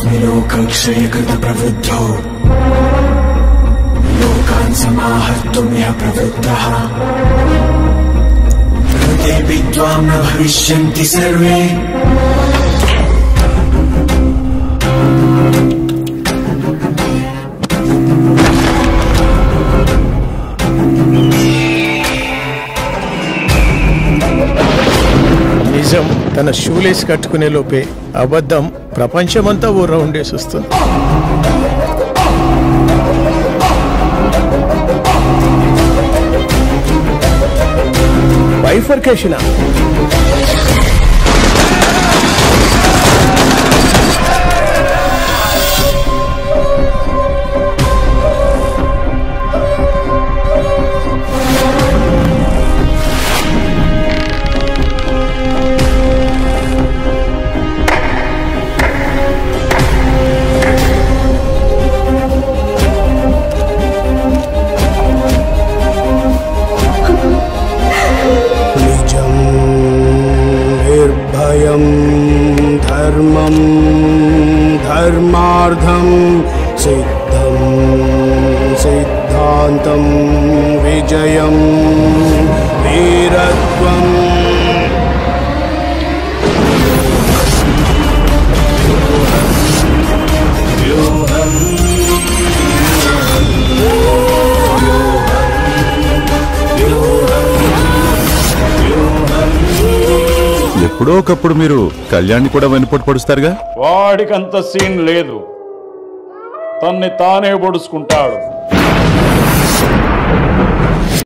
अस्मि लोकक्षयकृतप्रवृद्धो लोकान् समाहर्तुमिह प्रवृत्तः प्रकृतिर्पि त्वां न भविष्यन्ति सर्वे నిజం తన షూలేస్ కట్టుకునే లోపే అబద్ధం ప్రపంచమంతా ఊర్ర ఉండేసి వస్తుంది బైఫర్కేషన్ నిజం నిర్భయం ధర్మం ధర్మార్థం సిద్ధం సిద్ధాంతం విజయం వీరత్వం ఎప్పుడో ఒకప్పుడు మీరు కళ్యాణ్ని కూడా వెనుపోటు పడుస్తారుగా వాడికంత సీన్ లేదు తన్ని తానే పొడుచుకుంటాడు